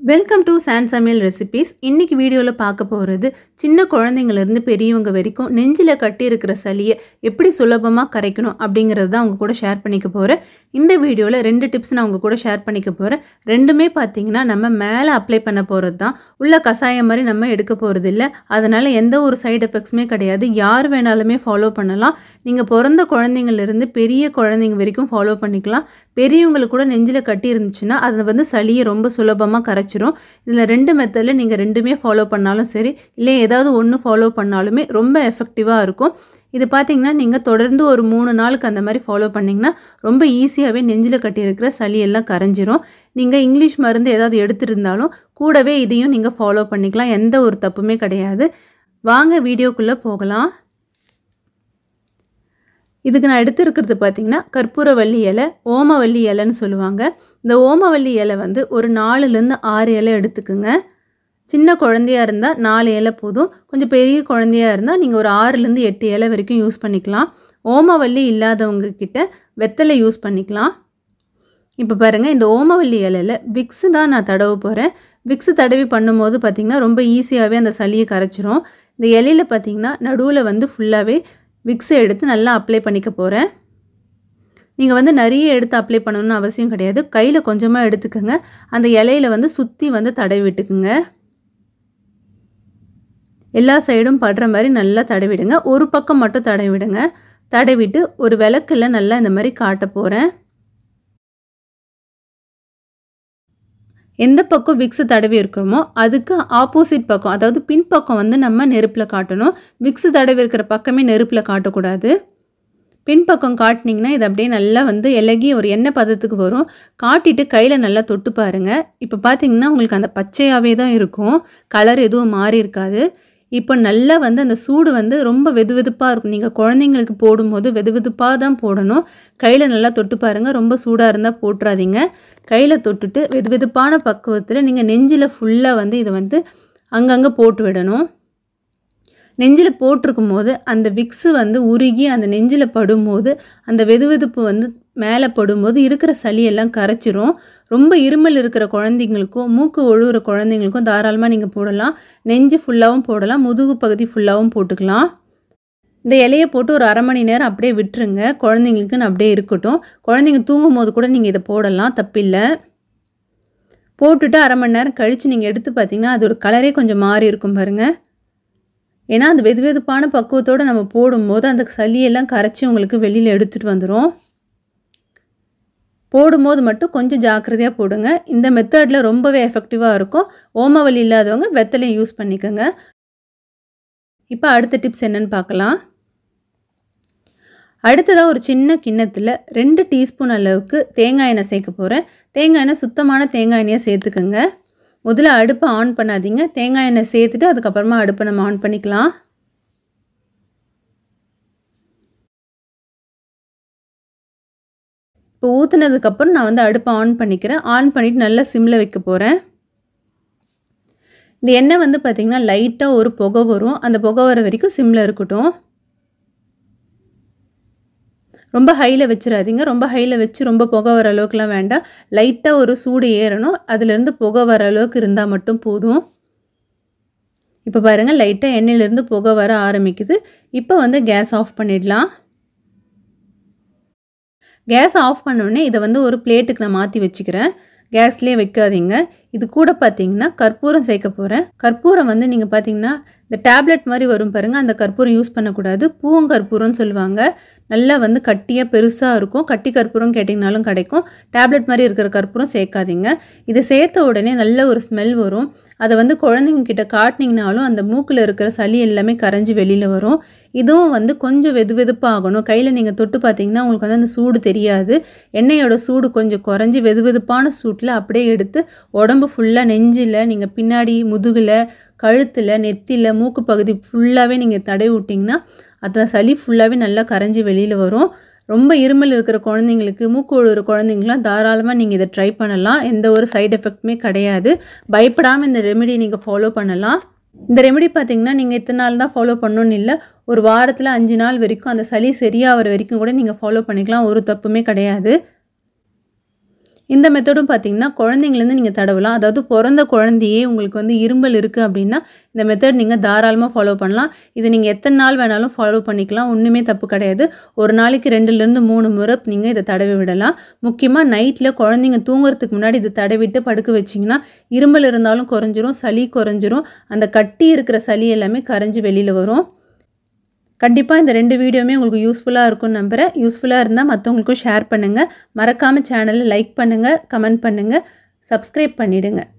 welcome to சான் சமையல் recipes இன்றைக்கி வீடியோவில் பார்க்க போகிறது சின்ன குழந்தைங்கள்லேருந்து பெரியவங்க வரைக்கும் நெஞ்சில் கட்டி இருக்கிற சளியை எப்படி சுலபமாக கரைக்கணும் அப்படிங்கிறது தான் அவங்க கூட ஷேர் பண்ணிக்க போகிறேன் இந்த வீடியோவில் ரெண்டு டிப்ஸ் நான் உங்கள் கூட ஷேர் பண்ணிக்க போகிறேன் ரெண்டுமே பார்த்தீங்கன்னா நம்ம மேலே அப்ளை பண்ண போகிறது தான் உள்ள கஷாயம் மாதிரி நம்ம எடுக்க போகிறது இல்லை அதனால் எந்த ஒரு சைடு எஃபெக்ட்ஸுமே கிடையாது யார் வேணாலுமே ஃபாலோ பண்ணலாம் நீங்கள் பிறந்த குழந்தைங்கள்லேருந்து பெரிய குழந்தைங்க வரைக்கும் ஃபாலோ பண்ணிக்கலாம் பெரியவங்களுக்கு கூட நெஞ்சில் கட்டி இருந்துச்சுன்னா அது வந்து சளியை ரொம்ப சுலபமாக கரைச்சிரும் இதில் ரெண்டு மெத்தடில் நீங்கள் ரெண்டுமே ஃபாலோ பண்ணாலும் சரி இல்லை ஏதாவது ஒன்று ஃபாலோ பண்ணாலுமே ரொம்ப எஃபெக்டிவாக இருக்கும் இது பார்த்தீங்கன்னா நீங்கள் தொடர்ந்து ஒரு மூணு நாளுக்கு அந்த மாதிரி ஃபாலோ பண்ணிங்கன்னா ரொம்ப ஈஸியாகவே நெஞ்சில் கட்டியிருக்கிற சளி எல்லாம் கரைஞ்சிரும் நீங்கள் இங்கிலீஷ் மருந்து ஏதாவது எடுத்திருந்தாலும் கூடவே இதையும் நீங்கள் ஃபாலோ பண்ணிக்கலாம் எந்த ஒரு தப்புமே கிடையாது வாங்க வீடியோக்குள்ளே போகலாம் இதுக்கு நான் எடுத்துருக்கிறது பார்த்திங்கன்னா கற்பூரவள்ளி இலை ஓமவல்லி இலைன்னு சொல்லுவாங்க இந்த ஓமவல்லி இலை வந்து ஒரு நாலுலேருந்து ஆறு இலை எடுத்துக்குங்க சின்ன குழந்தையா இருந்தால் நாலு இலை போதும் கொஞ்சம் பெரிய குழந்தையா இருந்தால் நீங்கள் ஒரு ஆறுலேருந்து எட்டு இலை வரைக்கும் யூஸ் பண்ணிக்கலாம் ஓமவல்லி இல்லாதவங்க கிட்ட வெத்தலை யூஸ் பண்ணிக்கலாம் இப்போ பாருங்கள் இந்த ஓமவல்லி இலையில் விக்ஸு தான் நான் தடவ போகிறேன் விக்ஸு தடவி பண்ணும்போது பார்த்திங்கன்னா ரொம்ப ஈஸியாகவே அந்த சளியை கரைச்சிரும் இந்த இலையில் பார்த்திங்கன்னா நடுவில் வந்து ஃபுல்லாகவே விக்ஸை எடுத்து நல்லா அப்ளை பண்ணிக்க போகிறேன் நீங்கள் வந்து நிறைய எடுத்து அப்ளை பண்ணணும்னு அவசியம் கிடையாது கையில் கொஞ்சமாக எடுத்துக்கோங்க அந்த இலையில வந்து சுற்றி வந்து தடவி விட்டுக்குங்க எல்லா சைடும் படுற மாதிரி நல்லா தடவிடுங்க ஒரு பக்கம் மட்டும் தடவிடுங்க தடவிட்டு ஒரு விளக்கில் நல்லா இந்த மாதிரி காட்ட போகிறேன் எந்த பக்கம் விக்ஸு தடவி இருக்கிறோமோ அதுக்கு ஆப்போசிட் பக்கம் அதாவது பின்பக்கம் வந்து நம்ம நெருப்பில் காட்டணும் விக்ஸு தடவி இருக்கிற பக்கமே நெருப்பில் காட்டக்கூடாது பின்பக்கம் காட்டினீங்கன்னா இது அப்படியே நல்லா வந்து இலகி ஒரு எண்ணெய் பதத்துக்கு வரும் காட்டிட்டு கையில் நல்லா தொட்டு பாருங்கள் இப்போ பார்த்தீங்கன்னா உங்களுக்கு அந்த பச்சையாகவே தான் இருக்கும் கலர் எதுவும் மாறி இருக்காது இப்போ நல்லா வந்து அந்த சூடு வந்து ரொம்ப வெது வெதுப்பாக இருக்கும் நீங்கள் குழந்தைங்களுக்கு போடும்போது வெது வெதுப்பாக தான் போடணும் கையில் நல்லா தொட்டு பாருங்கள் ரொம்ப சூடாக இருந்தால் போட்டுறாதீங்க கையில் தொட்டுட்டு வெது வெதுப்பான பக்குவத்தில் நீங்கள் நெஞ்சில் ஃபுல்லாக வந்து இதை வந்து அங்கங்கே போட்டு விடணும் நெஞ்சில் போட்டிருக்கும் போது அந்த விக்ஸு வந்து உருகி அந்த நெஞ்சில் படும்போது அந்த வெதுவெதுப்பு வந்து மேலே படும்போது இருக்கிற சளியெல்லாம் கரைச்சிரும் ரொம்ப இருமல் இருக்கிற குழந்தைங்களுக்கும் மூக்கு ஒழுகிற குழந்தைங்களுக்கும் தாராளமாக நீங்கள் போடலாம் நெஞ்சு ஃபுல்லாகவும் போடலாம் முதுகு பகுதி ஃபுல்லாகவும் போட்டுக்கலாம் இந்த இலையை போட்டு ஒரு அரை மணி நேரம் அப்படியே விட்டுருங்க குழந்தைங்களுக்குன்னு அப்படியே இருக்கட்டும் குழந்தைங்க தூங்கும் போது கூட நீங்கள் இதை போடலாம் தப்பில்லை போட்டுட்டு அரை மணி நேரம் கழித்து நீங்கள் எடுத்து பார்த்தீங்கன்னா அதோட கலரே கொஞ்சம் மாறி இருக்கும் பாருங்கள் ஏன்னா அந்த வெது வெதுப்பான பக்குவத்தோடு நம்ம போடும்போது அந்த சளியெல்லாம் கரைச்சி உங்களுக்கு வெளியில் எடுத்துகிட்டு வந்துடும் போடும்போது மட்டும் கொஞ்சம் ஜாக்கிரதையாக போடுங்க இந்த மெத்தடில் ரொம்பவே எஃபெக்டிவாக இருக்கும் ஓமவலி இல்லாதவங்க வெத்தலையும் யூஸ் பண்ணிக்கோங்க இப்போ அடுத்த டிப்ஸ் என்னென்னு பார்க்கலாம் அடுத்ததாக ஒரு சின்ன கிண்ணத்தில் ரெண்டு டீஸ்பூன் அளவுக்கு தேங்காய் எண்ணெய் சேர்க்க போகிறேன் தேங்காய் எண்ணெய் சுத்தமான தேங்காய் எண்ணெயை சேர்த்துக்கோங்க முதல்ல அடுப்பை ஆன் பண்ணாதீங்க தேங்காய் எண்ணெய் சேர்த்துட்டு அதுக்கப்புறமா அடுப்பை நம்ம ஆன் பண்ணிக்கலாம் இப்போ ஊற்றுனதுக்கப்புறம் நான் வந்து அடுப்பை ஆன் பண்ணிக்கிறேன் ஆன் பண்ணிவிட்டு நல்லா சிம்மில் வைக்க போகிறேன் இந்த எண்ணெய் வந்து பார்த்திங்கன்னா லைட்டாக ஒரு புகை வரும் அந்த புகை வர வரைக்கும் சிம்மில் இருக்கட்டும் ரொம்ப ஹையில் வச்சிடாதீங்க ரொம்ப ஹையில் வச்சு ரொம்ப புகை வர அளவுக்குலாம் வேண்டாம் லைட்டாக ஒரு சூடு ஏறணும் அதுலேருந்து புகை வர அளவுக்கு இருந்தால் மட்டும் போதும் இப்போ பாருங்கள் லைட்டாக எண்ணெயிலேருந்து புகை வர ஆரம்பிக்குது இப்போ வந்து கேஸ் ஆஃப் பண்ணிடலாம் கேஸ் ஆஃப் பண்ணோடனே இதை வந்து ஒரு பிளேட்டுக்கு நான் மாற்றி வச்சுக்கிறேன் கேஸ்லேயே வைக்காதீங்க இது கூட பார்த்தீங்கன்னா கற்பூரம் சேர்க்க போகிறேன் கற்பூரம் வந்து நீங்கள் பார்த்தீங்கன்னா இந்த டேப்லெட் மாதிரி வரும் பாருங்கள் அந்த கற்பூரம் யூஸ் பண்ணக்கூடாது பூங்கற்பூரம்னு சொல்லுவாங்க நல்லா வந்து கட்டியாக பெருசாக இருக்கும் கட்டி கற்பூரம் கேட்டிங்கனாலும் கிடைக்கும் டேப்லெட் மாதிரி இருக்கிற கற்பூரம் சேர்க்காதீங்க இதை சேர்த்த உடனே நல்ல ஒரு ஸ்மெல் வரும் அதை வந்து குழந்தைங்க கிட்ட காட்டினீங்கனாலும் அந்த மூக்கில் இருக்கிற சளி எல்லாமே கரைஞ்சி வெளியில் வரும் இதுவும் வந்து கொஞ்சம் வெது வெதுப்பாகணும் கையில் நீங்கள் தொட்டு பார்த்தீங்கன்னா உங்களுக்கு வந்து அந்த சூடு தெரியாது எண்ணெயோட சூடு கொஞ்சம் குறைஞ்சி வெது வெதுப்பான சூட்டில் அப்படியே எடுத்து உடம்பு ஃபுல்லாக நெஞ்சில் நீங்கள் பின்னாடி முதுகில் கழுத்தில் நெத்தியில் மூக்கு பகுதி ஃபுல்லாகவே நீங்கள் தடவி விட்டிங்கன்னா அந்த சளி ஃபுல்லாகவே நல்லா கரைஞ்சி வெளியில் வரும் ரொம்ப இருமல் இருக்கிற குழந்தைங்களுக்கு மூக்கு ஒழுகிற குழந்தைங்களாம் தாராளமாக நீங்கள் இதை ட்ரை பண்ணலாம் எந்த ஒரு சைடு எஃபெக்ட்டுமே கிடையாது பயப்படாமல் இந்த ரெமெடி நீங்கள் ஃபாலோ பண்ணலாம் இந்த ரெமெடி பார்த்தீங்கன்னா நீங்கள் இத்தனை நாள் தான் ஃபாலோ பண்ணணும்னு இல்லை ஒரு வாரத்தில் அஞ்சு நாள் வரைக்கும் அந்த சளி சரியாகிற வரைக்கும் கூட நீங்கள் ஃபாலோ பண்ணிக்கலாம் ஒரு தப்புமே கிடையாது இந்த மெத்தடும் பார்த்தீங்கன்னா குழந்தைங்கலேருந்து நீங்கள் தடவலாம் அதாவது பிறந்த குழந்தையே உங்களுக்கு வந்து இருமல் இருக்குது அப்படின்னா இந்த மெத்தட் நீங்கள் தாராளமாக ஃபாலோ பண்ணலாம் இது நீங்கள் எத்தனை நாள் வேணாலும் ஃபாலோ பண்ணிக்கலாம் ஒன்றுமே தப்பு கிடையாது ஒரு நாளைக்கு ரெண்டுலேருந்து மூணு முறை நீங்கள் இதை தடவி விடலாம் முக்கியமாக நைட்டில் குழந்தைங்க தூங்குறதுக்கு முன்னாடி இதை தடவிட்டு படுக்க வச்சிங்கன்னா இருமல் இருந்தாலும் குறைஞ்சிரும் சளி குறைஞ்சிரும் அந்த கட்டி இருக்கிற சளி எல்லாமே கரைஞ்சி வெளியில் வரும் கண்டிப்பாக இந்த ரெண்டு வீடியோவுமே உங்களுக்கு யூஸ்ஃபுல்லாக இருக்கும்னு நம்புகிறேன் யூஸ்ஃபுல்லாக இருந்தால் மற்றவங்களுக்கும் ஷேர் பண்ணுங்கள் மறக்காமல் சேனலை லைக் பண்ணுங்கள் கமெண்ட் பண்ணுங்கள் சப்ஸ்கிரைப் பண்ணிவிடுங்க